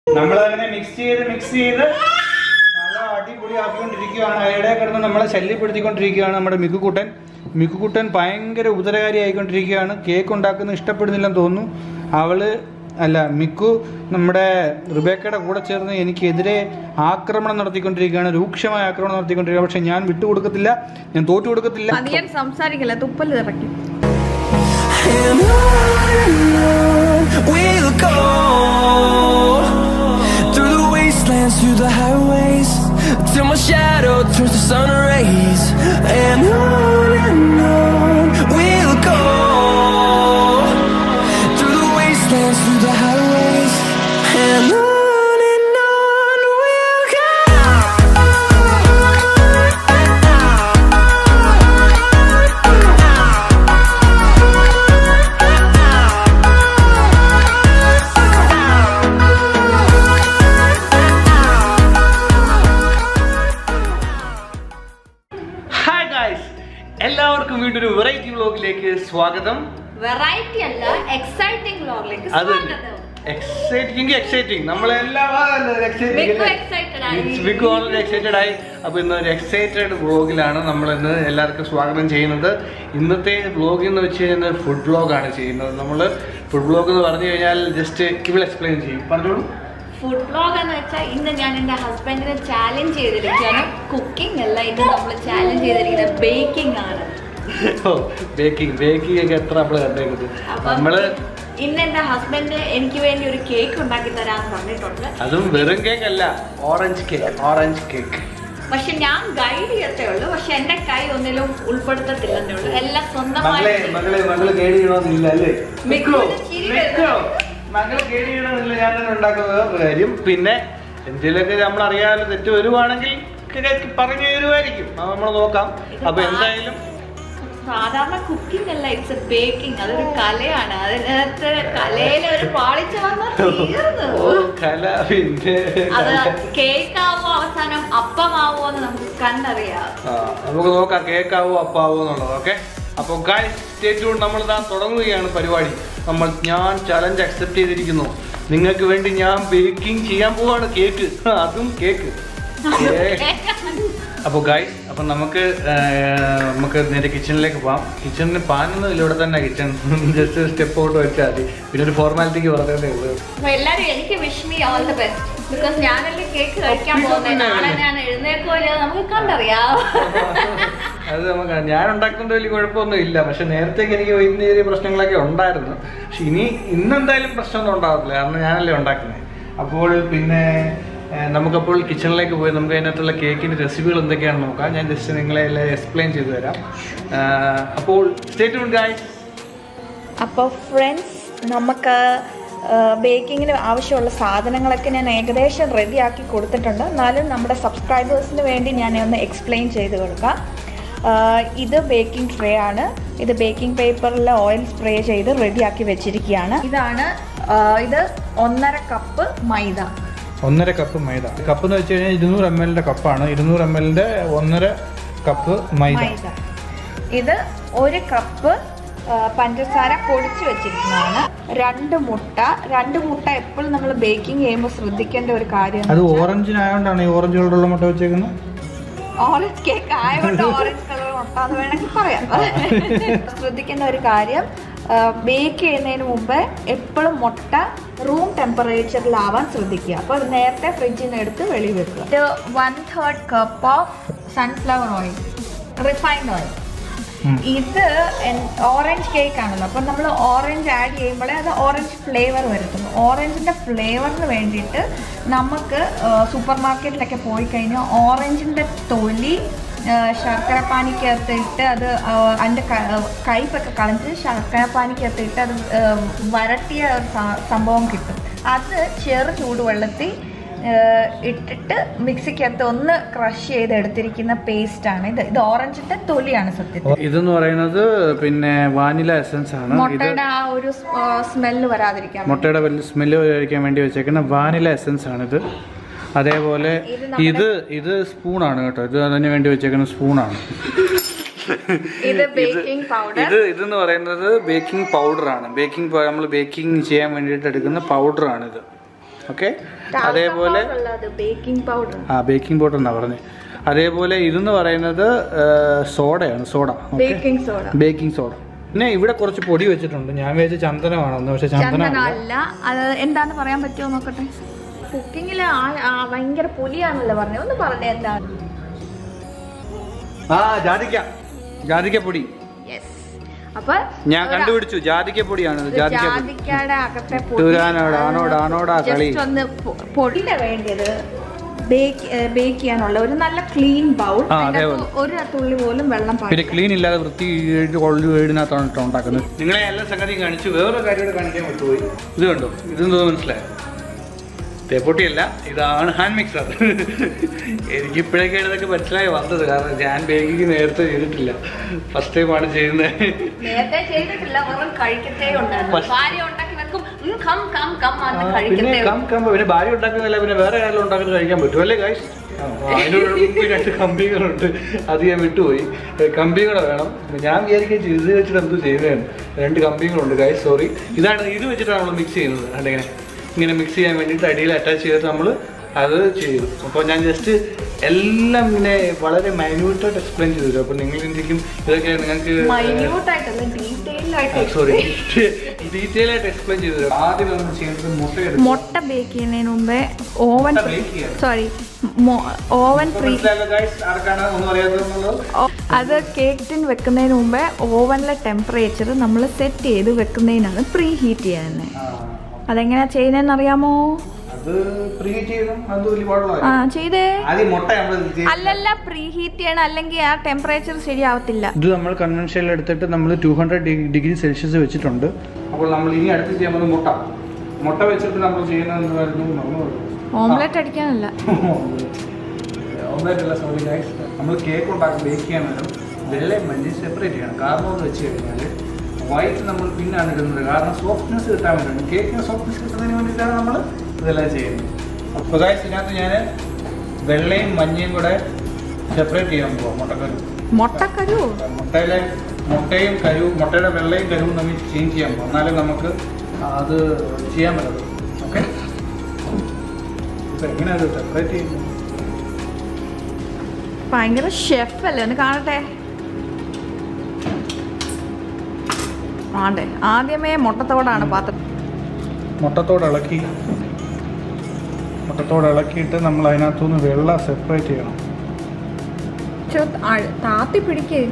നമ്മളതങ്ങനെ mix ചെയ്ത് mix ചെയ്ത് നല്ല അടിപൊളി ആക്കിക്കൊണ്ടിരിക്കുകയാണ് അയാളെ കിടന്ന് നമ്മളെ ശല്യപ്പെടുത്തിക്കൊണ്ടിരിക്കുകയാണ് നമ്മുടെ മിക്കുക്കുട്ടൻ മിക്കുക്കുട്ടൻ ഭയങ്കര ഉപദ്രവകാരി ആയിക്കൊണ്ടിരിക്കുകയാണ് കേക്ക് ഉണ്ടാക്കുന്നത് ഇഷ്ടപ്പെടുന്നില്ലെന്ന് തോന്നുന്നു അവള് അല്ല മിക്കു നമ്മുടെ റിബേക്കയുടെ കൂടെ ചേർന്ന് എനിക്കെതിരെ ആക്രമണം നടത്തിക്കൊണ്ടിരിക്കുകയാണ് രൂക്ഷമായ ആക്രമണം നടത്തിക്കൊണ്ടിരിക്കുകയാണ് പക്ഷെ ഞാൻ വിട്ടുകൊടുക്കത്തില്ല ഞാൻ തോറ്റു കൊടുക്കത്തില്ല അധികം സംസാരിക്കില്ല തുപ്പൽ തിറക്കും And on we'll go Through the wastelands, through the highways Till my shadow turns to sun rays And on and on we'll go Through the wastelands, through the highways And on and on we'll hi guys എല്ലാവർക്കും വീണ്ടും ഒരു variety വ്ലോഗിലേക്ക് സ്വാഗതം variety അല്ല exciting വ്ലോഗിലേക്ക് അത് exciting exciting നമ്മളെല്ലാം മിക്കു excited ആയി. മിക്കു ഓൾറെഡി എക്സൈറ്റഡ് ആയി അപ്പോൾ ഇന്ന് ഒരു എക്സൈറ്റഡ് വ്ലോഗിലാണ് നമ്മൾ ഇന്ന് എല്ലാവർക്കും സ്വാഗതം ചെയ്യുന്നത് ഇന്നത്തെ വ്ലോഗ് എന്ന് വെച്ച് കഴിഞ്ഞാൽ ഫുഡ് വ്ലോഗാണ് ചെയ്യുന്നത് നമ്മൾ ഫുഡ് വ്ലോഗ് എന്ന് പറഞ്ഞു കഴിഞ്ഞാൽ ജസ്റ്റ് ഇവൾ എക്സ്പ്ലെയിൻ ചെയ്യും പറഞ്ഞോളൂ ഫുഡ് വ്ലോഗ് എന്ന് വെച്ചാൽ ഇന്ന് ഞാൻ എൻ്റെ ഹസ്ബൻഡിനെ ചാലഞ്ച് ചെയ്തിരിക്കുകയാണ് കുക്കിംഗ് അല്ല ഇത് നമ്മൾ ചാലഞ്ച് ചെയ്തിരിക്കുന്നത് ബേക്കിംഗ് ആണ് ബേക്കിംഗ് ബേക്കിംഗ് ഒക്കെ എത്ര നമ്മൾ കണ്ടേക്കുന്നത് അപ്പം നമ്മള് ഇന്ന് എൻ്റെ ഹസ്ബൻഡ് എനിക്ക് വേണ്ടി ഒരു കേക്ക് ഉണ്ടാക്കി തരാമെന്ന് പറഞ്ഞിട്ടുണ്ട് അതും വെറും കേക്ക് അല്ല ഓറഞ്ച് കേക്ക് ഓറഞ്ച് കേക്ക് പക്ഷെ ഞാൻ ഗൈഡ് ചെയ്യത്തേ ഉള്ളൂ പക്ഷെ എൻ്റെ കൈ ഒന്നിലും ഉൾപ്പെടുത്തത്തില്ലെന്നേ ഉള്ളൂ എല്ലാം മകളെ സ്വന്തമായിട്ട് മകളെ മകള് കേട് ചെയ്യണമെന്നില്ല അല്ലേ മിക്കു, ചിരി മിക്കു, മകള് കേട് ചെയ്യണമെന്നില്ല ഞാൻ തന്നെ ഉണ്ടാക്കുന്ന വേറൊരു കാര്യം പിന്നെ എന്തെങ്കിലുമൊക്കെ നമ്മൾ അറിയാതെ തെറ്റ് വരുവാണെങ്കിൽ ഒക്കെ പറഞ്ഞു തരുമായിരിക്കും അത് നമ്മൾ നോക്കാം അപ്പൊ എന്തായാലും സാധാരണ കുക്കിംഗ് അല്ല ഇറ്റ്സ് എ ബേക്കിംഗ് അതൊരു കലയാണ് അതിനകത്ത് കലയിൽ ഒരു പാളിച്ച വന്നാൽ തീർന്നു ഓ കല പിന്നെ അത് കേക്ക് ആവോ അവസാനം അപ്പമാവോ എന്ന് നമുക്ക് കണ്ടറിയാം ആ, നമുക്ക് നോക്കാം കേക്കാവോ അപ്പാവോ എന്നുള്ളത് ഓക്കെ അപ്പോൾ ഗായ് സ്റ്റേറ്റ് നമ്മൾ ഇതാ തുടങ്ങുകയാണ് പരിപാടി നമ്മൾ ഞാൻ ചലഞ്ച് അക്സെപ്റ്റ് ചെയ്തിരിക്കുന്നു നിങ്ങൾക്ക് വേണ്ടി ഞാൻ ബേക്കിംഗ് ചെയ്യാൻ പോവാണ് കേക്ക് അതും കേക്ക് അപ്പോൾ ഗായ്സ് അപ്പം നമുക്ക് ആ, നമുക്ക് നേരെ കിച്ചണിലേക്ക് പോവാം കിച്ചണിന് പാനൊന്നും ഇല്ല ഇവിടെ തന്നെ കിച്ചൺ ജസ്റ്റ് സ്റ്റെപ്പ് ഔട്ട് വെച്ചാൽ മതി പിന്നെ ഒരു ഫോർമാലിറ്റിക്ക് പറഞ്ഞതേ ഉള്ളൂ അപ്പൊ എല്ലാരും എനിക്ക് wish me all the best because ഞാനല്ലേ കേക്ക് കഴിക്കാൻ പോകുന്നത് നാളെ ഞാൻ എഴുന്നേക്കോ ഇല്ലയോ നമുക്ക് കണ്ടറിയാം അത് നമുക്ക് ഞാൻ ഉണ്ടാക്കുന്നത് വലിയ കുഴപ്പമൊന്നും ഇല്ല പക്ഷെ നേരത്തേക്ക് എനിക്ക് വലിയ ചെറിയ പ്രശ്നങ്ങളൊക്കെ ഉണ്ടായിരുന്നു പക്ഷെ ഇനി ഇന്നെന്തായാലും പ്രശ്നമൊന്നും ഉണ്ടാകത്തില്ല കാരണം ഞാനല്ലേ ഉണ്ടാക്കുന്നത് അപ്പോൾ പിന്നെ ഏഹ്, നമുക്കപ്പോൾ കിച്ചണിലേക്ക് പോയി നമുക്ക് അതിനകത്തുള്ള കേക്കിൻ്റെ റെസിപ്പികൾ എന്തൊക്കെയാണെന്ന് നോക്കാം ഞാൻ ജസ്റ്റ് നിങ്ങളെ എല്ലാം എക്സ്പ്ലെയിൻ ചെയ്തു തരാം ആഹ്, അപ്പോൾ സ്റ്റേറ്റ് ഗായ്സ് അപ്പോൾ ഫ്രണ്ട്സ് നമുക്ക് ബേക്കിങ്ങിന് ആവശ്യമുള്ള സാധനങ്ങളൊക്കെ ഞാൻ ഏകദേശം റെഡിയാക്കി കൊടുത്തിട്ടുണ്ട് എന്നാലും നമ്മുടെ സബ്സ്ക്രൈബേഴ്സിന് വേണ്ടി ഞാൻ ഒന്ന് എക്സ്പ്ലെയിൻ ചെയ്ത് കൊടുക്കാം ആ, ഇത് ബേക്കിംഗ് ട്രേ ആണ് ഇത് ബേക്കിംഗ് പേപ്പറിൽ ഓയിൽ സ്പ്രേ ചെയ്ത് റെഡിയാക്കി വെച്ചിരിക്കുകയാണ് ഇതാണ് ആ, ഇത് ഒന്നര കപ്പ് മൈദ ഒന്നര കപ്പ് മൈദ കപ്പ് എന്ന് വെച്ച് കഴിഞ്ഞാൽ ഇരുന്നൂറ് എം എല്ലിന്റെ കപ്പാണ് ഇരുന്നൂറ് എം എല്ലിന്റെ ഒന്നര കപ്പ് മൈദ മൈദ ഇത് ഒരു കപ്പ് ആ, പഞ്ചസാര പൊടിച്ചു വെച്ചിരിക്കുന്നതാണ് രണ്ട് മുട്ട രണ്ട് മുട്ട എപ്പോഴും നമ്മൾ ബേക്കിംഗ് ചെയ്യുമ്പോൾ ശ്രദ്ധിക്കേണ്ട ഒരു കാര്യം അത് ഓറഞ്ചിനായോണ്ടാണ് ഈ ഓറഞ്ച് കളറുള്ള മുട്ട വെച്ചേക്കുന്നത് ഓറഞ്ച് കേക്ക് ആയതുകൊണ്ട് ഓറഞ്ച് കളർ മുട്ട എന്ന് വേണമെങ്കിൽ പറയാം ശ്രദ്ധിക്കേണ്ട ഒരു കാര്യം ബേക്ക് ചെയ്യുന്നതിന് മുമ്പ് എപ്പോഴും മുട്ട റൂം ടെമ്പറേച്ചറിലാവാൻ ശ്രദ്ധിക്കുക അപ്പോൾ നേരത്തെ ഫ്രിഡ്ജിൽ നിന്ന് എടുത്ത് വെളിയിൽ വെക്കുക ഇത് one third cup of sunflower oil refined oil ഉം. ഇത് ഓറഞ്ച് കേക്ക് ആണല്ലോ അപ്പം നമ്മൾ ഓറഞ്ച് ആഡ് ചെയ്യുമ്പോഴേ അത് ഓറഞ്ച് ഫ്ലേവർ വരത്തുള്ളൂ ഓറഞ്ചിൻ്റെ ഫ്ലേവറിന് വേണ്ടിയിട്ട് നമുക്ക് സൂപ്പർ മാർക്കറ്റിലൊക്കെ പോയി കഴിഞ്ഞാൽ ഓറഞ്ചിൻ്റെ തൊലി ആ, ശർക്കര പാനിക്കകത്തിട്ട് അത് ആ, അതിൻ്റെ ക- കയ്പൊക്കെ കളഞ്ഞിട്ട് ശർക്കര പാനിക്കകത്തിട്ട് അത് ആ, വരട്ടിയ ഒരു സ- സംഭവം കിട്ടും അത് ചെറു ചൂടുവെള്ളത്തിൽ ഏഹ് ഇട്ടിട്ട് മിക്സിക്കകത്ത് ഒന്ന് ക്രഷ് ചെയ്ത് എടുത്തിരിക്കുന്ന പേസ്റ്റ് ആണ് ഇത് ഇത് ഓറഞ്ചിന്റെ തൊലിയാണ് സത്യത്തിൽ ഇതെന്ന് പറയുന്നത് പിന്നെ വാനില എസൻസ് ആണ് ഇത് മുട്ടയുടെ ആ ഒരു സ്മെല്ല് വരാതിരിക്കാൻ വേണ്ടി. മുട്ടയുടെ വലിയ സ്മെല്ല് കഴിക്കാൻ വേണ്ടി വെച്ചേക്കുന്ന വാനില എസൻസ് ആണിത് അതേപോലെ ഇത് നമ്മുടെ- ഇത് ഇത് സ്പൂണാണ് കേട്ടോ ഇത് അതിന് വേണ്ടി വെച്ചേക്കുന്ന സ്പൂണാണ് ഇത് ബേക്കിംഗ് പൗഡർ ഇത് ഇതെന്ന് പറയുന്നത് ബേക്കിംഗ് പൗഡറാണ് ബേക്കിംഗ് നമ്മൾ ബേക്കിംഗ് ചെയ്യാൻ വേണ്ടിയിട്ട് എടുക്കുന്ന പൗഡറാണിത് ഓക്കെ അതേപോലെ ബേക്കിംഗ് പൗഡർ ആ ബേക്കിംഗ് പൗഡർ എന്നാണ് പറഞ്ഞത് അതേപോലെ ഇതെന്ന് പറയുന്നത് സോഡയാണ് soda baking soda baking soda പിന്നെ ഇവിടെ കുറച്ച് പൊടി വെച്ചിട്ടുണ്ട് ഞാൻ വിചാരിച്ച ചന്ദനമാണെന്ന് പക്ഷെ ചന്ദനമല്ല ചന്ദനമല്ല അത് എന്താന്ന് പറയാൻ പറ്റുമോ നോക്കട്ടെ കുക്കിങ്ങിൽ ഭയങ്കര പുലിയാണല്ലോ പറഞ്ഞത് ഒന്ന് പറഞ്ഞേ എന്താ ആ ജാതിക്ക ജാതിക്ക പൊടി യെസ് അപ്പൊ ഞാൻ കണ്ടുപിടിച്ചു ജാതിക്ക പൊടിയാണ് ഇത് ജാതിക്ക പൊടി ജാതിക്കയുടെ അകത്തെ ടൂരാനോട് ആണോട് ആണോടാ കളി ജസ്റ്റ് ഒന്ന് പൊ- പൊടിയുടെ വേണ്ടിയത് ബേക്ക് ബേക്ക് ചെയ്യാനുള്ള ഒരു നല്ല ക്ലീൻ ബൗൾ ആ, അതേപോലെ. ഒരു തുള്ളി പോലും വെള്ളം പിന്നെ പാടില്ല ക്ലീൻ ഇല്ലാതെ വൃത്തി കൊള്ളു വീടിനകത്താണ് കേട്ടോ ഉണ്ടാക്കുന്നത് നിങ്ങളെ എല്ലാ സംഗതിയും കാണിച്ചു വേറൊരു കാര്യം കൂടെ കാണിക്കാൻ വിട്ടുപോയി ഇത് കണ്ടോ ഇതെന്തോ മനസ്സിലായോ തേപ്പൊട്ടിയല്ല ഇതാണ് ഹാൻഡ് മിക്സർ എനിക്ക് ഇപ്പോഴൊക്കെയാണ് ഇതൊക്കെ മനസ്സിലായി വന്നത് കാരണം ഞാൻ ബേക്കിങ് നേരത്തെ ചെയ്തിട്ടില്ല ഫസ്റ്റ് ടൈമാണ് ചെയ്യുന്നത് നേരത്തെ ചെയ്തിട്ടില്ല വെറും കഴിക്കത്തേ ഉണ്ടായിരുന്നു പക്ഷെ- ഭാര്യ ഉണ്ടാക്കി വെക്കും ഉം, കം കം കം ആ, അത് പിന്നെ കഴിക്കത്തേ കം കം പിന്നെ ഭാര്യ ഉണ്ടാക്കുന്നില്ല പിന്നെ വേറെ ആരെങ്കിലും ഉണ്ടാക്കുന്നത് കഴിക്കാൻ പറ്റും അല്ലേ ഗായ്സ് അതിനോട് മുമ്പ് രണ്ട് കമ്പികളുണ്ട് അത് ഞാൻ വിട്ടുപോയി ഏ, കമ്പി കൂടെ വേണം ഞാൻ വിചാരിക്കുകയും ചെയ്തു ഇത് വെച്ചിട്ട് എന്തോ ചെയ്യുന്നതാണ് രണ്ട് കമ്പികളുണ്ട് ഗായ്സ് സോറി ഇതാണ് ഇത് വെച്ചിട്ടാണ് നമ്മൾ മിക്സ് ചെയ്യുന്നത് കണ്ടോ ഇങ്ങനെ ഇങ്ങനെ മിക്സ് ചെയ്യാൻ വേണ്ടിയിട്ട് അടിയിൽ അറ്റാച്ച് ചെയ്തിട്ട് നമ്മൾ അത് ചെയ്തു അപ്പോൾ ഞാൻ ജസ്റ്റ് എല്ലാം ഇങ്ങനെ വളരെ മൈന്യൂട്ടായിട്ട് എക്സ്പ്ലെയിൻ ചെയ്തു അപ്പോൾ നിങ്ങൾ ചിന്തിക്കും ഇതൊക്കെ നിങ്ങൾക്ക് മൈന്യൂട്ട് ആയിട്ടല്ല ഡീറ്റെയിൽ ആയിട്ട് സോറി ഡീറ്റെയിൽ ആയിട്ട് എക്സ്പ്ലെയിൻ ചെയ്തു തരാം. ആദ്യം നമ്മൾ ചെയ്യുന്നത് മുട്ട എടുക്കും മുട്ട ബേക്ക് ചെയ്യുന്നതിന് മുമ്പേ ഓവൻ മുട്ട bake ചെയ്യാം. സോറി ഓവൻ പ്രീ മനസ്സിലായല്ലോ guys? ആർക്കാണ് ഒന്നും അറിയാത്തതെന്നുള്ളത് അത് കേക്ക് ടിൻ വെക്കുന്നതിന് മുമ്പേ ഓവനിലെ ടെമ്പറേച്ചർ നമ്മൾ സെറ്റ് ചെയ്ത് വെക്കുന്നതിനാണ് പ്രീ ഹീറ്റ് ചെയ്യുന്നത് ആ, അതെങ്ങനെയാ ചെയ്യുന്നതെന്ന് അറിയാമോ അത് പ്രീഹീറ്റ് ചെയ്തും അത് വലിയ പാടുള്ള ആ ചെയ്തേ ആദ്യം മുട്ട നമ്മൾ അല്ലല്ല പ്രീ ഹീറ്റ് ചെയ്യണം അല്ലെങ്കിൽ ആ ടെമ്പറേച്ചർ ശരിയാവത്തില്ല ഇത് നമ്മൾ കൺവെൻഷനിൽ എടുത്തിട്ട് നമ്മൾ ടു ഹൺഡ്രഡ് ഡിഗ്രി സെൽഷ്യസ് വെച്ചിട്ടുണ്ട് അപ്പോൾ നമ്മൾ ഇനി അടുത്ത് ചെയ്യാൻ പോകുന്നത് മുട്ട മുട്ട വെച്ചിട്ട് നമ്മൾ ചെയ്യുന്നത് മറന്നു ഓംലെറ്റ് അടിക്കാനല്ല ഓംലേറ്റ് അല്ല സോറി ഗൈസ് നമ്മൾ കേക്ക് ഉണ്ടാക്കും ബേക്ക് ചെയ്യാൻ നേരം വെള്ളയും മഞ്ഞയും സെപ്പറേറ്റ് ചെയ്യണം കാരണം എന്ന് വെച്ച് കഴിഞ്ഞാൽ വൈറ്റ് നമ്മൾ പിന്നാണ് ഇടുന്നത് കാരണം സോഫ്റ്റ്നെസ് കിട്ടാൻ വേണ്ടിയാണ് കേക്കിന് സോഫ്റ്റ്നെസ് കിട്ടുന്നതിന് വേണ്ടിയിട്ടാണ് നമ്മൾ ഇതെല്ലാം ചെയ്യുന്നത് അപ്പോൾ ഗൈസ് ഇതിനകത്ത് ഞാൻ വെള്ളയും മഞ്ഞയും കൂടെ സെപ്പറേറ്റ് ചെയ്യാൻ പോകാം മുട്ടക്കരു മുട്ടക്കരു മുട്ടയിലെ മുട്ടയും കരുവും മുട്ടയുടെ വെള്ളയും കരുവും തമ്മിൽ ചേഞ്ച് ചെയ്യാൻ പോകും എന്നാലേ നമുക്ക് അത് ചെയ്യാൻ പറ്റുള്ളൂ ഓക്കെ എങ്ങനെയാണ് അത് സെപ്പറേറ്റ് ചെയ്യുന്നത് ഭയങ്കര ഷെഫ് അല്ലേ ഒന്ന് കാണട്ടെ ആണ്ടെ ആദ്യമേ മുട്ടത്തോടാണ് പാത്രം മുട്ടത്തോട് ഇളക്കി മുട്ടത്തോട് ഇളക്കിയിട്ട് നമ്മൾ അതിനകത്തുനിന്ന് വെള്ളം സെപ്പറേറ്റ് ചെയ്യണം ചോ, ആഴ്- താത്തി പിടിക്ക്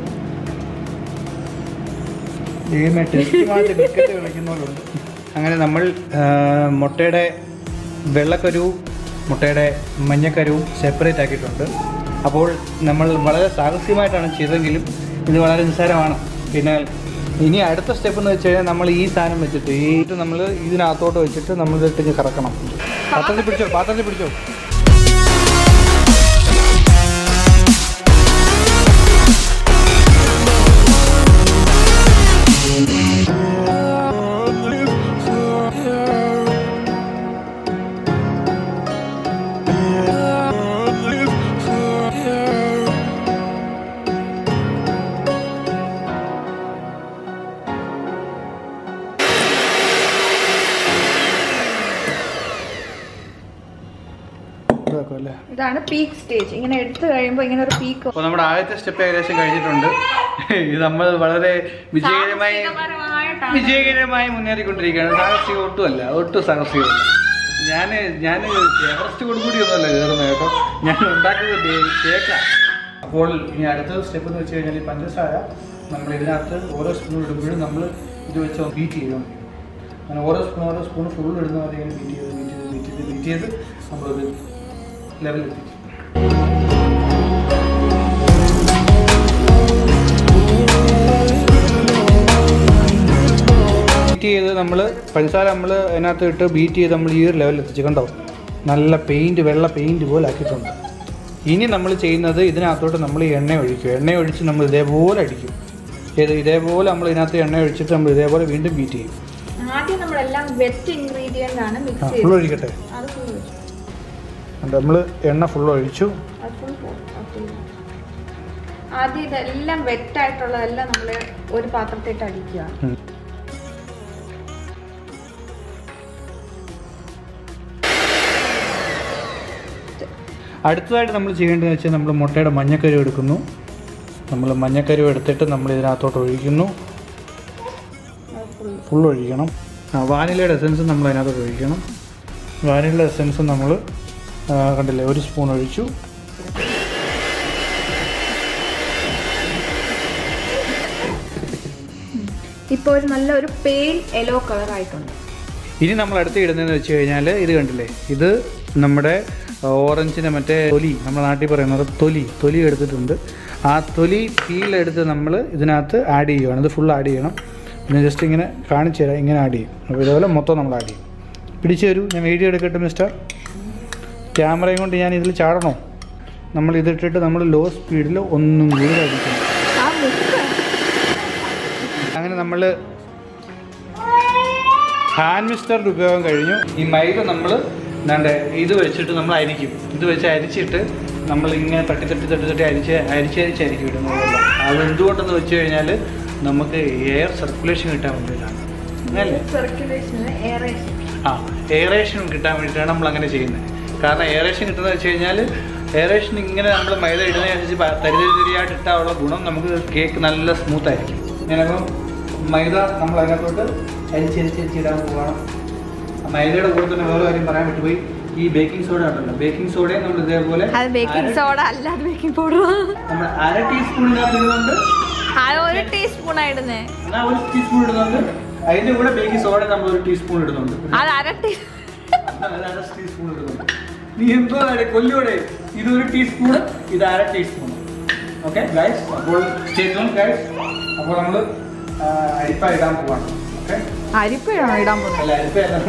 ദൈവമേ ടെസ്റ്റ് മാറ്റി ക്രിക്കറ്റ് കളിക്കുന്നവരുണ്ട് അങ്ങനെ നമ്മൾ ആ, മുട്ടയുടെ വെള്ളക്കരുവും മുട്ടയുടെ മഞ്ഞക്കരുവും സെപ്പറേറ്റ് ആക്കിയിട്ടുണ്ട് അപ്പോൾ നമ്മൾ വളരെ സാഹസ്യമായിട്ടാണ് ചെയ്തെങ്കിലും ഇത് വളരെ നിസ്സാരമാണ് പിന്നെ ഇനി അടുത്ത സ്റ്റെപ്പ് എന്ന് വെച്ച് കഴിഞ്ഞാൽ നമ്മൾ ഈ സാധനം വെച്ചിട്ട് ഈ ഇത് നമ്മൾ ഇതിനകത്തോട്ട് വെച്ചിട്ട് നമ്മൾ ഇതിട്ട് കറക്കണം പാത്രത്തിൽ പിടിച്ചോ പാത്രത്തിൽ പിടിച്ചോ ഇതാക്കും അല്ലേ ഇതാണ് പീക്ക് സ്റ്റേജ് ഇങ്ങനെ എടുത്തു കഴിയുമ്പോൾ ഇങ്ങനെ ഒരു പീക്ക് അപ്പോൾ നമ്മുടെ ആദ്യത്തെ സ്റ്റെപ്പ് ഏകദേശം കഴിഞ്ഞിട്ടുണ്ട് ഇത് നമ്മൾ വളരെ വിജയകരമായി വിജയകരമായി മുന്നേറിക്കൊണ്ടിരിക്കുകയാണ് സാഹസികം ഒട്ടുമല്ല ഒട്ടും സാഹസികമല്ല ഞാൻ ഞാൻ എവറസ്റ്റ് കൊടുക്കൂടി ഒന്നുമല്ല കയറുന്നത് കേട്ടോ ഞാൻ ഉണ്ടാക്കുന്നത് ബേ- കേക്കാണ് അപ്പോൾ ഇനി അടുത്ത സ്റ്റെപ്പ് എന്ന് വെച്ച് കഴിഞ്ഞാൽ ഈ പഞ്ചസാര നമ്മൾ ഇതിനകത്ത് ഓരോ സ്പൂൺ ഇടുമ്പോഴും നമ്മൾ ഇത് വെച്ച് ബീറ്റ് ചെയ്യണം അങ്ങനെ ഓരോ സ്പൂൺ ഓരോ സ്പൂൺ ഫുൾ ഇടുന്ന പോലെ ഇങ്ങനെ ബീറ്റ് ചെയ്ത് ബീറ്റ് ചെയ്ത് ബീറ്റ് ചെയ്ത് ബീറ്റ് ചെയ്ത് നമ്മളൊരു ലെവലെത്തിക്കും ബീറ്റ് ചെയ്ത് നമ്മൾ പഞ്ചസാര നമ്മൾ അതിനകത്ത് ഇട്ട് ബീറ്റ് ചെയ്ത് നമ്മൾ ഈ ഒരു ലെവലിൽ എത്തിച്ച് കണ്ടോ നല്ല പെയിൻറ്റ് വെള്ള പെയിൻറ്റ് പോലെ ആക്കിയിട്ടുണ്ട് ഇനി നമ്മൾ ചെയ്യുന്നത് ഇതിനകത്തോട്ട് നമ്മൾ ഈ എണ്ണ ഒഴിക്കും എണ്ണ ഒഴിച്ച് നമ്മൾ ഇതേപോലെ അടിക്കും ഏത് ഇതേപോലെ നമ്മൾ ഇതിനകത്ത് എണ്ണ ഒഴിച്ചിട്ട് നമ്മൾ ഇതേപോലെ വീണ്ടും ബീറ്റ് ചെയ്യും ആദ്യം നമ്മളെല്ലാം വെറ്റ് ഇൻഗ്രീഡിയൻ്റ് ആണ് മിക്സ് ഫുൾ ചെയ്തത് ഒഴിക്കട്ടെ അത് ഫുൾ നമ്മൾ എണ്ണ ഫുൾ ഒഴിച്ചു അത് full പോകും. അത് full. ആദ്യം ഇതെല്ലാം വെറ്റായിട്ടുള്ളതെല്ലാം നമ്മൾ ഒരു പാത്രത്തിട്ട് അടിക്കുക ഉം. അടുത്തതായിട്ട് നമ്മൾ ചെയ്യേണ്ടതെന്ന് വെച്ചാൽ നമ്മൾ മുട്ടയുടെ മഞ്ഞക്കരു എടുക്കുന്നു നമ്മൾ മഞ്ഞക്കരു എടുത്തിട്ട് നമ്മൾ ഇതിനകത്തോട്ട് ഒഴിക്കുന്നു ഫുൾ ഒഴിക്കണം ആ വാനിലയുടെ എസൻസ് നമ്മൾ അതിനകത്തോട്ട് ഒഴിക്കണം വാനിലയുടെ എസൻസ് നമ്മൾ ആ, കണ്ടില്ലേ ഒരു സ്പൂൺ ഒഴിച്ചു ഇപ്പോൾ ഒരു നല്ല ഒരു പെയിൽ യെല്ലോ കളർ ആയിട്ടുണ്ട് ഇനി നമ്മൾ അടുത്ത് ഇടുന്നതെന്ന് വെച്ച് കഴിഞ്ഞാൽ ഇത് കണ്ടില്ലേ ഇത് നമ്മുടെ ഓറഞ്ചിൻ്റെ മറ്റേ തൊലി നമ്മുടെ നാട്ടിൽ പറയുന്നത് തൊലി തൊലി എടുത്തിട്ടുണ്ട് ആ തൊലി പീലെടുത്ത് നമ്മൾ ഇതിനകത്ത് ആഡ് ചെയ്യുകയാണ് ഇത് ഫുൾ ആഡ് ചെയ്യണം പിന്നെ ജസ്റ്റ് ഇങ്ങനെ കാണിച്ചു തരാം ഇങ്ങനെ ആഡ് ചെയ്യും അപ്പോൾ ഇതുപോലെ മൊത്തം നമ്മൾ ആഡ് ചെയ്യും പിടിച്ചു തരൂ ഞാൻ വീഡിയോ എടുക്കട്ടെ മിസ്റ്റർ ക്യാമറയും കൊണ്ട് ഞാൻ ഇതിൽ ചാടണോ നമ്മൾ ഇതിട്ടിട്ട് നമ്മൾ ലോ സ്പീഡിൽ ഒന്നും കൂടി അടിക്കണം ആ മുക്ക് അങ്ങനെ നമ്മൾ ഹാൻഡ് മിസ്റ്ററിൻ്റെ ഉപയോഗം കഴിഞ്ഞു ഈ മൈദ നമ്മൾ എന്താണ്ട് ഇത് വെച്ചിട്ട് നമ്മൾ അരിക്കും ഇത് വെച്ച് അരിച്ചിട്ട് നമ്മൾ ഇങ്ങനെ തട്ടി തട്ടി തട്ടി തട്ടി അരിച്ച് അരിച്ച് അരിച്ചായിരിക്കും ഇടുന്നത് വെള്ളം. അത് എന്തുകൊണ്ടെന്ന് വെച്ച് കഴിഞ്ഞാൽ നമുക്ക് എയർ സർക്കുലേഷൻ കിട്ടാൻ വേണ്ടിയിട്ടാണ് അങ്ങനല്ലേ സർക്കുലേഷന് എയറേഷൻ ആ എയറേഷൻ കിട്ടാൻ വേണ്ടിയിട്ടാണ് നമ്മൾ അങ്ങനെ ചെയ്യുന്നത് കാരണം എയറേഷൻ കിട്ടുന്നത് വെച്ച് കഴിഞ്ഞാൽ എയറേഷൻ ഇങ്ങനെ നമ്മൾ മൈദ ഇടുന്നതനുസരിച്ച് പ- തരി തരിയായിട്ട് ഇട്ടാനുള്ള ഗുണം നമുക്ക് കേക്ക് നല്ല സ്മൂത്ത് ആയിരിക്കും ഞാനപ്പം മൈദ നമ്മൾ അതിനകത്തോട്ട് അരിച്ചരിച്ചരിച്ചിടാൻ പോവാണ് ആ മൈദയുടെ കൂടെ തന്നെ വേറെ കാര്യം പറയാൻ വിട്ടുപോയി ഈ ബേക്കിംഗ് സോഡ ഉണ്ടല്ലോ ബേക്കിംഗ് സോഡയെ നമ്മൾ ഇതേപോലെ അത് ബേക്കിംഗ് സോഡ അല്ലാതെ ബേക്കിംഗ് പൗഡർ നമ്മൾ അര ടീസ്പൂണിനകത്ത് ഇടുന്നുണ്ട് അത് ഒരു ടീസ്പൂൺ ഇടുന്നേ എന്നാൽ ഒരു ടീസ്പൂൺ ഇടുന്നുണ്ട് അതിൻ്റെ കൂടെ ബേക്കിംഗ് സോഡ നമ്മൾ ഒരു ടീസ്പൂൺ ഇടുന്നുണ്ട് അത് അര ടീ അര ടീസ്പൂൺ ഇടുന്നുണ്ട് നീ എന്തോ കൊല്ലോടെ ഇത് ഒരു ടീസ്പൂൺ ഇത് അര ടീസ്പൂൺ ഓക്കെ ഗൈസ് അപ്പോൾ ചെയ്തു ഗൈസ് അപ്പോൾ നമ്മൾ അരിപ്പ ഇടാൻ പോവാണ് ഓക്കെ അരിപ്പഴാണോ ഇടാൻ പോകുന്നത് അല്ല അരിപ്പ അല്ല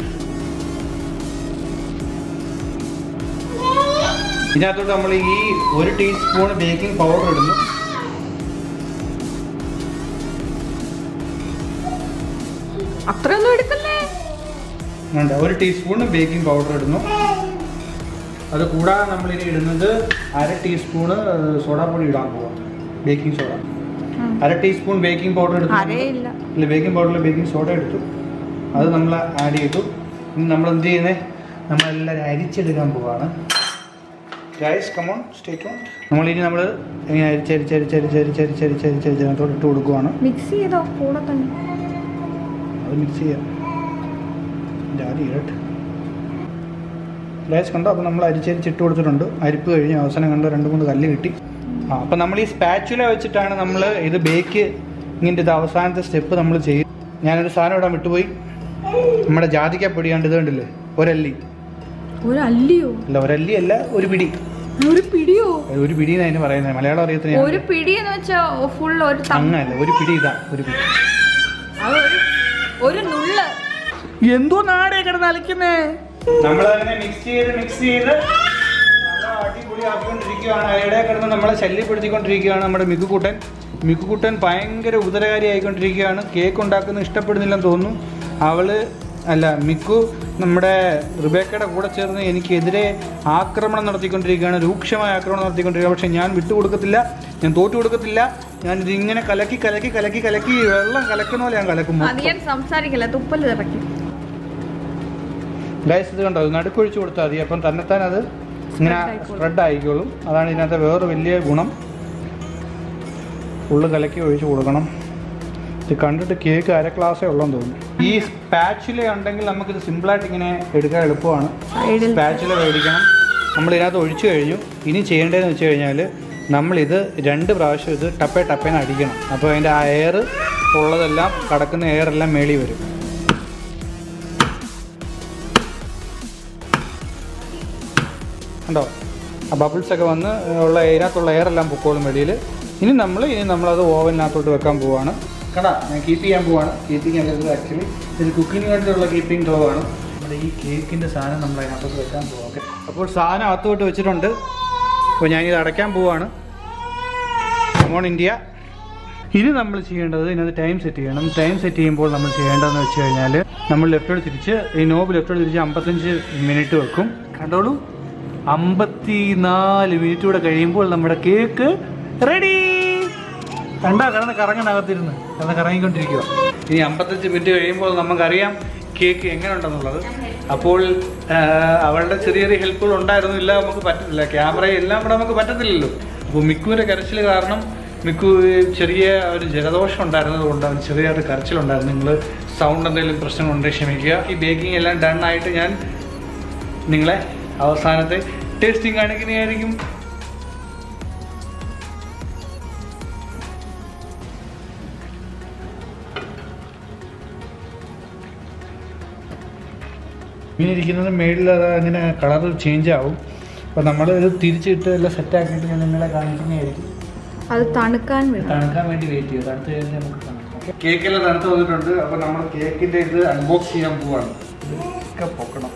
ഇതിനകത്തോട്ട് നമ്മൾ ഈ ഒരു ടീസ്പൂൺ ബേക്കിംഗ് പൗഡർ ഇടുന്നു അത്രയൊന്നും എടുക്കല്ലേ വേണ്ട ഒരു ടീസ്പൂൺ ബേക്കിംഗ് പൗഡർ ഇടുന്നു അത് കൂടാതെ നമ്മൾ ഇനി ഇടുന്നത് അര ടീസ്പൂണ് സോഡാപ്പൊടി ഇടാൻ പോവാം ബേക്കിംഗ് സോഡ അര ടീസ്പൂൺ ബേക്കിംഗ് പൗഡർ എടുത്തു അരയില്ല ഇല്ല ബേക്കിംഗ് പൗഡറിൽ ബേക്കിംഗ് സോഡ എടുത്തു അത് നമ്മൾ ആഡ് ചെയ്തു ഇനി നമ്മൾ എന്ത് ചെയ്യുന്നത് നമ്മളെല്ലാവരും അരിച്ചെടുക്കാൻ പോവാണ് ഗൈസ് കമോൺ സ്റ്റേറ്റ് ഓൺ നമ്മളിനി നമ്മൾ ഇങ്ങനെ അരിച്ചരിച്ചരിച്ചരിച്ചരിച്ചരിച്ചരിച്ചരിച്ചരിച്ച് അതിനകത്തോട്ട് ഇട്ട് കൊടുക്കുവാണ് മിക്സ് ചെയ്തോ കൂടെ തന്നെ അത് മിക്സ് ചെയ്യാം ജാതി ഇരട്ട് ലേസ് കണ്ടോ അപ്പോൾ നമ്മൾ അരിച്ചരിച്ചിട്ട് കൊടുത്തിട്ടുണ്ട് അരിപ്പ് കഴിഞ്ഞ് അവസാനം കണ്ടോ രണ്ട് മൂന്ന് കല്ല് കിട്ടി ആ അപ്പോൾ നമ്മൾ ഈ സ്പാച്ചുല വെച്ചിട്ടാണ് നമ്മൾ ഇത് ബേക്ക് ഇങ്ങനത്തെ ഇത് അവസാനത്തെ സ്റ്റെപ്പ് നമ്മൾ ചെയ്യും ഞാനൊരു സാധനം ഇടാൻ വിട്ടുപോയി നമ്മുടെ ജാതിക്ക പൊടിയാണ്ട് ഇത് കണ്ടില്ലേ ഒരല്ലി ഒരു അല്ലിയോ അല്ല ഒരല്ലി അല്ല ഒരു പിടി ഒരു പിടിയോ ഒരു പിടി എന്ന് അതിന് പറയുന്നത് മലയാളം അറിയത്തിന് ഒരു പിടി എന്ന് വെച്ചാ ഫുൾ ഒരു തം- അങ്ങനല്ല ഒരു പിടി ഇതാ ഒരു പിടി അത് ഒരു ഒരു നുള്ള് എന്തോ നാടേ കിടന്ന് അലക്കുന്നേ നമ്മളങ്ങനെ മിക്സ് ചെയ്ത് മിക്സ് ചെയ്ത് നല്ല അടിപൊളിയാക്കിക്കൊണ്ടിരിക്കുകയാണ് അതിടെ കിടന്ന് നമ്മളെ ശല്യപ്പെടുത്തിക്കൊണ്ടിരിക്കുകയാണ് നമ്മുടെ മിക്കുക്കുട്ടൻ മിക്കുക്കുട്ടൻ ഭയങ്കര ഉദരകാരി ആയിക്കൊണ്ടിരിക്കുകയാണ് കേക്ക് ഉണ്ടാക്കുന്നത് ഇഷ്ടപ്പെടുന്നില്ലെന്ന് തോന്നുന്നു അവള് അല്ല മിക്കു നമ്മുടെ റിബേക്കയുടെ കൂടെ ചേർന്ന് എനിക്കെതിരെ ആക്രമണം നടത്തിക്കൊണ്ടിരിക്കുകയാണ് രൂക്ഷമായ ആക്രമണം നടത്തിക്കൊണ്ടിരിക്കുക പക്ഷേ ഞാൻ വിട്ടുകൊടുക്കത്തില്ല ഞാൻ തോറ്റു കൊടുക്കത്തില്ല ഞാൻ ഇതിങ്ങനെ കലക്കി കലക്കി കലക്കി കലക്കി വെള്ളം കലക്കുന്ന പോലെ ഞാൻ കലക്കും മൊത്തം. അധികം സംസാരിക്കില്ല തുപ്പൽ ഇറക്കി ഗൈസ് ഇത് കണ്ടോ ഇത് നടുക്കൊഴിച്ച് കൊടുത്താൽ മതി അപ്പം തന്നെത്താൻ അത് ഇങ്ങനെ സ്പ്രെഡ് ആയിക്കോളും അതാണ് ഇതിനകത്തെ വേറെ വലിയ ഗുണം ഉള്ളു കലക്കി ഒഴിച്ച് കൊടുക്കണം ഇത് കണ്ടിട്ട് കേക്ക് അര ക്ലാസ്സേ ഉള്ളെന്ന് തോന്നുന്നു ഈ സ്പാച്ചുല ഉണ്ടെങ്കിൽ നമുക്കിത് സിമ്പിളായിട്ട് ഇങ്ങനെ എടുക്കാൻ എളുപ്പമാണ് സൈഡിൽ സ്പാച്ചുല മേടിക്കണം നമ്മൾ ഇതിനകത്ത് ഒഴിച്ചു കഴിഞ്ഞു ഇനി ചെയ്യേണ്ടതെന്ന് വെച്ച് കഴിഞ്ഞാൽ നമ്മളിത് രണ്ട് പ്രാവശ്യം ഇത് ടപ്പേ ടപ്പേന്ന് അടിക്കണം അപ്പോൾ അതിൻ്റെ ആ എയർ ഉള്ളതെല്ലാം കടക്കുന്ന എയർ എല്ലാം മേളി വരും കണ്ടോ ആ ബബിൾസ് ഒക്കെ വന്ന് ഉള്ള ഇതിനകത്തുള്ള എയർ എല്ലാം പൊക്കോളും വെളിയിൽ ഇനി നമ്മൾ ഇനി നമ്മളത് ഓവനിനകത്തോട്ട് വെക്കാൻ പോവാണ് കണ്ടാ ഞാൻ കീപ്പ് ചെയ്യാൻ പോവാണ് കീപ്പിംഗ് അല്ലത് ആക്ച്വലി ഇത് കുക്കിംഗ് വേണ്ടിയുള്ള കീപ്പിംഗ് ടോ ആണ് നമ്മുടെ ഈ കേക്കിൻ്റെ സാധനം നമ്മൾ അതിനകത്തോട്ട് വെക്കാൻ പോവാം ഓക്കെ അപ്പോൾ സാധനം അകത്തോട്ട് വെച്ചിട്ടുണ്ട് അപ്പോൾ ഞാനിത് അടയ്ക്കാൻ പോവാണ് മോൺ ഇന്ത്യ ഇനി നമ്മൾ ചെയ്യേണ്ടത് ഇതിനകത്ത് ടൈം സെറ്റ് ചെയ്യണം ടൈം സെറ്റ് ചെയ്യുമ്പോൾ നമ്മൾ ചെയ്യേണ്ടതെന്ന് വെച്ച് കഴിഞ്ഞാൽ നമ്മൾ ലെഫ്റ്റോട് തിരിച്ച് ഈ നോബ് ലെഫ്റ്റോട് തിരിച്ച് അമ്പത്തഞ്ച് മിനിറ്റ് വെക്കും കണ്ടോളൂ അമ്പത്തി നാല് മിനിറ്റ് കൂടെ കഴിയുമ്പോൾ നമ്മുടെ കേക്ക് റെഡി കണ്ടാ കിടന്ന് കറങ്ങണകത്തിരുന്ന് കിടന്ന് കറങ്ങിക്കൊണ്ടിരിക്കുക ഇനി അമ്പത്തഞ്ച് മിനിറ്റ് കഴിയുമ്പോൾ നമുക്കറിയാം കേക്ക് എങ്ങനെ ഉണ്ടെന്നുള്ളത് അപ്പോൾ ആ, അവളുടെ ചെറിയ ചെറിയ ഹെൽപ്പുകൾ ഉണ്ടായിരുന്നു ഇല്ല നമുക്ക് പറ്റത്തില്ല ക്യാമറ എല്ലാം കൂടെ നമുക്ക് പറ്റത്തില്ലല്ലോ അപ്പോൾ മിക്കുവിൻ്റെ കരച്ചിൽ കാരണം മിക്കു ചെറിയ ഒരു ജലദോഷം ഉണ്ടായിരുന്നത് കൊണ്ട് അവന് ചെറിയൊരു കരച്ചിലുണ്ടായിരുന്നു നിങ്ങൾ സൗണ്ട് എന്തെങ്കിലും പ്രശ്നമുണ്ടെങ്കിൽ ക്ഷമിക്കുക ഈ ബേക്കിംഗ് എല്ലാം ഡൺ ആയിട്ട് ഞാൻ നിങ്ങളെ അവസാനത്തെ ടേസ്റ്റിംഗ് കാണിക്കുന്നതായിരിക്കും ഇങ്ങനെ ഇരിക്കുന്നത് മേളിൽ അത് അങ്ങനെ കളർ ചേഞ്ച് ആവും അപ്പോൾ നമ്മൾ ഇത് തിരിച്ചിട്ട് എല്ലാം സെറ്റാക്കിയിട്ട് ഞാൻ നിങ്ങളെ കാണിക്കുന്നതായിരിക്കും അത് തണുക്കാൻ വേണം തണുക്കാൻ വേണ്ടി വെയിറ്റ് ചെയ്യും തണുത്ത് കഴിഞ്ഞാൽ നമുക്ക് തണുക്കാം ഓക്കെ കേക്കെല്ലാം തണുത്ത് വന്നിട്ടുണ്ട് അപ്പോൾ നമ്മൾ കേക്കിൻ്റെ ഇത് അൺബോക്സ് ചെയ്യാൻ പോവാണ് ഇതൊക്കെ പൊക്കണം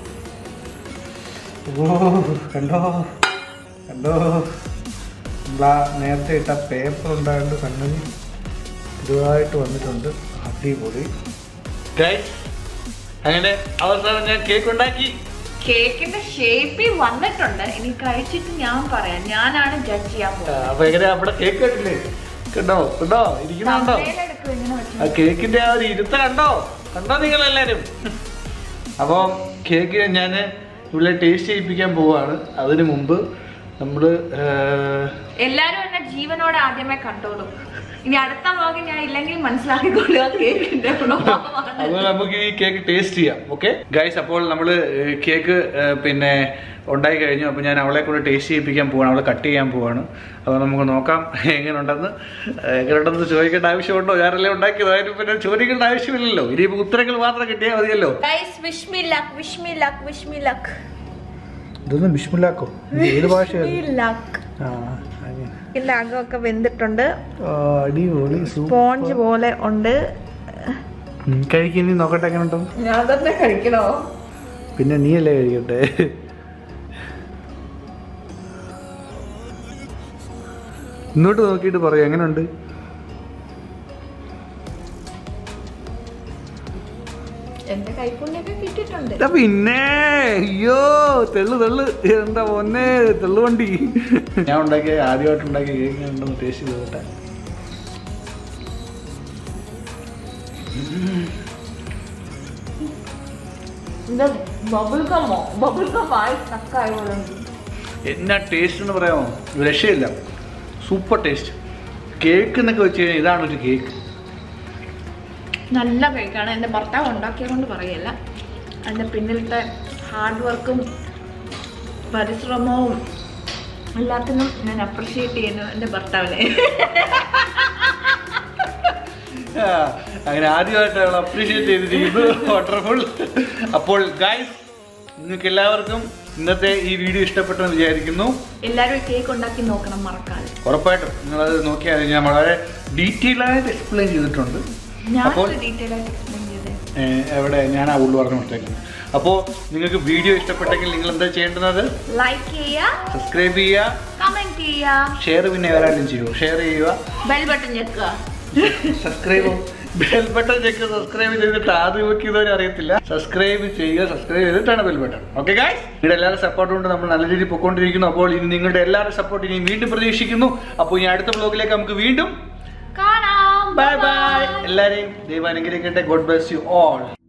ഓ കണ്ടോ കണ്ടോ നമ്മളാ നേരത്തെ ഇട്ട പേപ്പർ ഉണ്ടായതുകൊണ്ട് സംഗതി ഇതുമായിട്ട് വന്നിട്ടുണ്ട് അടിപൊളി ഗൈസ് അങ്ങനെ അവസാനം ഞാൻ കേക്ക് ഉണ്ടാക്കി കേക്കിന്റെ ഷേപ്പിൽ വന്നിട്ടുണ്ട് ഇനി കഴിച്ചിട്ട് ഞാൻ പറയാം ഞാനാണ് ജഡ്ജ് ചെയ്യാൻ ആ, പോകുന്നത് അപ്പൊ എങ്ങനെ അവിടെ കേക്ക് കണ്ടില്ലേ കണ്ടോ കണ്ടോ ഇരിക്കുന്നുണ്ടോ തമ്മയിലെടുക്കും ഇങ്ങനെ വെച്ച് ആ കേക്കിന്റെ ആ ഒരു ഇരുത്ത കണ്ടോ കണ്ടോ നിങ്ങൾ എല്ലാരും അപ്പോൾ കേക്ക് ഞാൻ ഇവിടെ ടേസ്റ്റ് ചെയ്യിപ്പിക്കാൻ പോവാണ് അതിനു മുമ്പ് നമ്മള് ആ, എല്ലാരും എന്നെ ജീവനോടെ ആദ്യമേ കണ്ടോളും ഇനി അടുത്ത ഭാഗം ഞാൻ ഇല്ലെങ്കിൽ മനസ്സിലാക്കിക്കൊള്ളുക കേക്കിന്റെ ഗുണമാണ് അതുപോലെ നമുക്ക് ഈ കേക്ക് ടേസ്റ്റ് ചെയ്യാം ഓക്കെ ഗൈസ് അപ്പോൾ നമ്മൾ കേക്ക് പിന്നെ ഉണ്ടായി കഴിഞ്ഞു അപ്പോൾ ഞാൻ അവളെ കൂടെ ടേസ്റ്റ് ചെയ്യിപ്പിക്കാൻ പോവാണ് അവളെ കട്ട് ചെയ്യാൻ പോവാണ് അപ്പോൾ നമുക്ക് നോക്കാം എങ്ങനെയുണ്ടെന്ന് എങ്ങനെയുണ്ടെന്ന് ചോദിക്കേണ്ട ആവശ്യമുണ്ടോ ഞാനല്ലേ ഉണ്ടാക്കിയത് അതിന് പിന്നെ ചോദിക്കേണ്ട ആവശ്യമില്ലല്ലോ ഇനിയിപ്പോൾ ഉത്തരങ്ങൾ മാത്രം കിട്ടിയാൽ മതിയല്ലോ guys wish me luck wish me luck wish me luck ഇതൊന്നും ബിസ്മില്ലാക്കോ ഇത് ഏത് ഭാഷയാണ് ലക്ക് ആ അങ്ങനെ ഇതിന്റെ അകമൊക്കെ വെന്തിട്ടുണ്ട് ആ, അടിപൊളി സൂപ്പർ സ്പോഞ്ച് പോലെ ഉണ്ട് കഴിക്കുന്നി നോക്കട്ടെ എങ്ങനെ ഉണ്ടോ ഞാൻ തന്നെ കഴിക്കണോ പിന്നെ നീ അല്ലേ കഴിക്കട്ടെ ഇങ്ങോട്ട് നോക്കിയിട്ട് പറയൂ എങ്ങനെയുണ്ട് എന്റെ കൈപ്പുണ്യൊക്കെ കിട്ടിയിട്ടുണ്ട് ഇതാ പിന്നെ അയ്യോ തെള്ളു തെള്ളു എന്താ പൊന്നെ തെള്ളു വണ്ടി ഞാൻ ഉണ്ടാക്കിയ ആദ്യമായിട്ട് ഉണ്ടാക്കിയ കേക്ക് ഉണ്ടെന്ന് ടേസ്റ്റ് ചെയ്തോട്ടെ ഇത് ബബിൾ ഗമ്മോ ബബിൾ ഗം ആയി സ്റ്റക്കായ പോലെ ഉണ്ട് എന്നാ ടേസ്റ്റ് എന്ന് പറയാമോ ഒരു രക്ഷയില്ല സൂപ്പർ ടേസ്റ്റ് കേക്ക് എന്നൊക്കെ വെച്ച് കഴിഞ്ഞാൽ ഇതാണ് ഒരു കേക്ക് നല്ല കേക്കാണ് എൻ്റെ ഭർത്താവ് ഉണ്ടാക്കിയത് കൊണ്ട് പറയല്ല അതിൻ്റെ പിന്നിലത്തെ ഹാർഡ് വർക്കും പരിശ്രമവും എല്ലാത്തിനും ഞാൻ അപ്രിഷിയേറ്റ് ചെയ്യുന്നു എൻ്റെ ഭർത്താവിനെ ആ, അങ്ങനെ ആദ്യമായിട്ട് അവൾ അപ്രീഷിയേറ്റ് ചെയ്തിരിക്കുന്നു വണ്ടർഫുൾ അപ്പോൾ ഗൈസ് നിങ്ങൾക്ക് എല്ലാവർക്കും ഇന്നത്തെ ഈ വീഡിയോ ഇഷ്ടപ്പെട്ടെന്ന് വിചാരിക്കുന്നു എല്ലാവരും കേക്ക് ഉണ്ടാക്കി നോക്കണം മറക്കാതെ ഉറപ്പായിട്ടും നിങ്ങളത് നോക്കിയാൽ ഞാൻ വളരെ ഡീറ്റെയിൽ ആയിട്ട് എക്സ്പ്ലെയിൻ ചെയ്തിട്ടുണ്ട് അപ്പോൾ ഞാനൊരു ഡീറ്റെയിൽ ആയിട്ട് എക്സ്പ്ലെയിൻ ചെയ്തേ ഏഹ്, എവിടെ ഞാൻ ആ ഉള്ളു പറഞ്ഞു കൊടുത്തേക്കുന്നത് അപ്പോൾ നിങ്ങൾക്ക് വീഡിയോ ഇഷ്ടപ്പെട്ടെങ്കിൽ നിങ്ങൾ എന്താ ചെയ്യേണ്ടുന്നത് ലൈക്ക് ചെയ്യുക സബ്സ്ക്രൈബ് ചെയ്യുക കമൻറ്റ് ചെയ്യുക ഷെയർ പിന്നെ വേറാലും ചെയ്യുമോ ഷെയർ ചെയ്യുക ബെൽ ബട്ടൺ ഞെക്കുക subscribe bell button check subscribe ചെയ്തിട്ട് ആദ്യം നോക്കി ഇതുവരെ അറിയത്തില്ല സബ്സ്ക്രൈബ് ചെയ്യുക സബ്സ്ക്രൈബ് ചെയ്തിട്ടാണ് ബെൽ ബട്ടൺ ഓക്കെ ഗായ്സ് നിങ്ങളുടെ എല്ലാവരും സപ്പോർട്ട് കൊണ്ട് നമ്മൾ നല്ല രീതിയിൽ പൊക്കോണ്ടിരിക്കുന്നു അപ്പോൾ ഇനി നിങ്ങളുടെ എല്ലാവരുടെ സപ്പോർട്ട് ഇനി വീണ്ടും പ്രതീക്ഷിക്കുന്നു അപ്പോൾ ഇനി അടുത്ത ബ്ലോഗിലേക്ക് നമുക്ക് വീണ്ടും കാണാം ബൈ ബൈ എല്ലാവരെയും ദൈവം അനുഗ്രഹിക്കട്ടെ ഗോഡ് ബ്ലെസ് യു ഓൾ